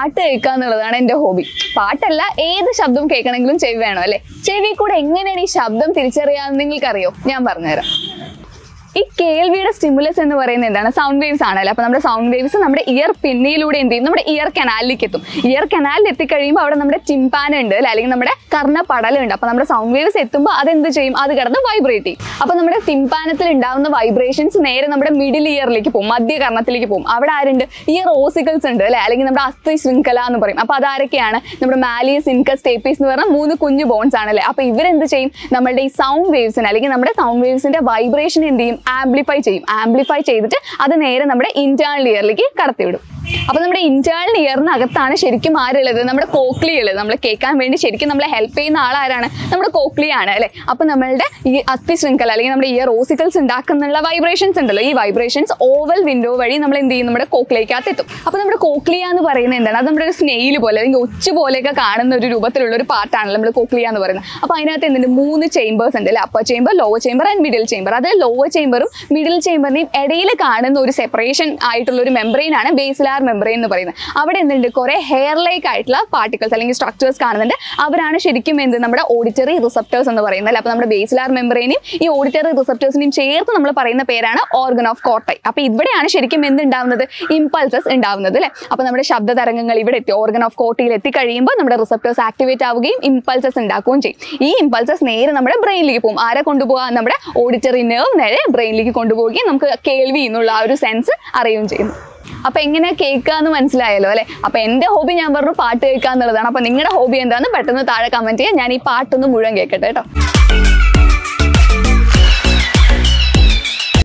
പാട്ട് കേൾക്കുക എന്നുള്ളതാണ് എൻ്റെ ഹോബി പാട്ടല്ല ഏത് ശബ്ദം കേൾക്കണമെങ്കിലും ചെവി വേണം അല്ലേ ചെവി കൂടെ എങ്ങനെയാണ് ഈ ശബ്ദം തിരിച്ചറിയാമെന്ന് നിങ്ങൾക്കറിയോ ഞാൻ പറഞ്ഞുതരാം ഈ കേൾവിയുടെ സ്റ്റിമുലസ് എന്ന് പറയുന്നത് എന്താണ് സൗണ്ട് വേവ്സ് ആണല്ലോ അപ്പൊ നമ്മുടെ സൗണ്ട് വേവ്സ് നമ്മുടെ ഇയർ പിന്നിലൂടെ എന്ത് ചെയ്യും നമ്മുടെ ഇയർ കനാലിലേക്ക് എത്തും ഇയർ കനാലിൽ എത്തിക്കഴിയുമ്പോൾ അവിടെ നമ്മുടെ ചിമ്പാന ഉണ്ട് അല്ലെ അല്ലെങ്കിൽ നമ്മുടെ കർണപടലുണ്ട് അപ്പൊ നമ്മുടെ സൗണ്ട് വേവ്സ് എത്തുമ്പോൾ അതെന്ത് ചെയ്യും അത് കിടന്ന് വൈബ്രേറ്റ് ചെയ്യും അപ്പൊ നമ്മുടെ തിമ്പാനത്തിൽ ഉണ്ടാവുന്ന വൈബ്രേഷൻസ് നേരെ നമ്മുടെ മിഡിൽ ഇയറിലേക്ക് പോകും മധ്യകർണത്തിലേക്ക് പോകും അവിടെ ആരുണ്ട് ഇയർ ഓസിക്കൽസ് ഉണ്ട് അല്ലെ അല്ലെങ്കിൽ നമ്മുടെ അസ്ഥി ശൃംഖല എന്ന് പറയും അപ്പൊ അതാരൊക്കെയാണ് നമ്മുടെ മാലിയസ് ഇൻകസ് ടേപ്പീസ് എന്ന് പറഞ്ഞ മൂന്ന് കുഞ്ഞു ബോൺസ് ആണ് അല്ലെ അപ്പൊ ഇവരെന്ത് ചെയ്യും നമ്മുടെ ഈ സൗണ്ട് വേവ്സിന് അല്ലെങ്കിൽ നമ്മുടെ സൗണ്ട് വേവ്സിന്റെ വൈബ്രേഷൻ എന്ത് ചെയ്യും ആംപ്ലിഫൈ ചെയ്യും ആംപ്ലിഫൈ ചെയ്തിട്ട് അത് നേരെ നമ്മുടെ ഇന്റേണൽ ഇയറിലേക്ക് കടത്തിവിടും അപ്പൊ നമ്മുടെ ഇന്റേണൽ ഇയറിനകത്താണ് ശരിക്കും ആരുള്ളത് നമ്മുടെ കോക്ലി ഉള്ളത് നമ്മൾ കേൾക്കാൻ വേണ്ടി ശരിക്കും നമ്മളെ ഹെൽപ്പ് ചെയ്യുന്ന ആളാരാണ് നമ്മുടെ കോക്ലി ആണ് അല്ലെ അപ്പൊ നമ്മളുടെ ഈ അസ്ഥി ശൃംഖല അല്ലെങ്കിൽ നമ്മുടെ ഇയർ ഓസിക്കൽസ് ഉണ്ടാക്കുന്നുള്ള വൈബ്രേഷൻസ് ഉണ്ടല്ലോ ഈ വൈബ്രേഷൻസ് ഓവൽ വിൻഡോ വഴി നമ്മൾ എന്ത് ചെയ്യും നമ്മുടെ കോക്ലിയക്കകത്ത് എത്തും അപ്പൊ നമ്മുടെ കോക്ലിയ എന്ന് പറയുന്നത് എന്താണ് അത് നമ്മുടെ ഒരു സ്നെയിൽ പോലെ അല്ലെങ്കിൽ ഒച്ചു പോലെയൊക്കെ കാണുന്ന ഒരു രൂപത്തിലുള്ള ഒരു പാർട്ടാണല്ലോ നമ്മുടെ കോക്ലിയ എന്ന് പറയുന്നത് അപ്പൊ അതിനകത്ത് എന്തുണ്ട് മൂന്ന് ചേമ്പേഴ്സ് ഉണ്ട് അല്ലെ upper chamber lower chamber and middle chamber അത് ലോവർ ചേമ്പറും മിഡിൽ ചേമ്പറിനെയും ഇടയിൽ കാണുന്ന ഒരു സെപ്പറേഷൻ ആയിട്ടുള്ള ഒരു മെമ്പറൈൻ ആണ് ബേസിലാർ മെമ്പറൈൻ എന്ന് പറയുന്നത് അവിടെ എന്തുണ്ട് കുറെ ഹെയർ ലൈക്ക് ആയിട്ടുള്ള പാർട്ടിക്കൽസ് അല്ലെങ്കിൽ സ്ട്രക്ചേഴ്സ് കാണുന്നുണ്ട് അവരാണ് ശരിക്കും എന്ത് നമ്മുടെ ഓഡിറ്ററി റിസപ്റ്റേഴ്സ് എന്ന് പറയുന്നത് അല്ലെ അപ്പൊ നമ്മുടെ ബേസിലാർ മെമ്പറൈനെയും ഈ ഓഡിറ്ററി റിസപ്റ്റേഴ്സിനെയും ചേർത്ത് നമ്മൾ പറയുന്ന പേരാണ് ഓർഗൻ ഓഫ് കോട്ടൈ അപ്പൊ ഇവിടെയാണ് ശരിക്കും എന്ത് ഉണ്ടാവുന്നത് ഇമ്പൾസസ് ഉണ്ടാവുന്നത് അല്ലെ അപ്പൊ നമ്മുടെ ശബ്ദ തരംഗങ്ങൾ ഇവിടെ എത്തി ഓർഗൻ ഓഫ് കോട്ടയിൽ എത്തിക്കഴിയുമ്പോൾ നമ്മുടെ റിസപ്റ്റേഴ്സ് ആക്ടിവേറ്റ് ആവുകയും ഇമ്പൾസസ് ഉണ്ടാക്കുകയും ചെയ്യും ഈ ഇമ്പൾസസ് നേരെ നമ്മുടെ ബ്രെയിനിലേക്ക് പോകും ആരെ കൊണ്ടുപോകാൻ നമ്മുടെ ഓഡിറ്ററി നെർവ് നേരെ ബ്രെയിനിലേക്ക് കൊണ്ടുപോവുകയും നമുക്ക് കേൾവി എന്നുള്ള ആ ഒരു സെൻസ് അറിയുകയും ചെയ്യും അപ്പൊ എങ്ങനെ കേൾക്കുക എന്ന് മനസ്സിലായല്ലോ അല്ലെ അപ്പൊ എന്റെ ഹോബി ഞാൻ പറഞ്ഞു പാട്ട് കേൾക്കുക എന്നുള്ളതാണ് അപ്പൊ നിങ്ങളുടെ ഹോബി എന്താന്ന് പെട്ടെന്ന് താഴെ കമന്റ് ചെയ്യാം ഞാൻ ഈ പാട്ടൊന്ന് മുഴുവൻ കേൾക്കട്ടെ കേട്ടോ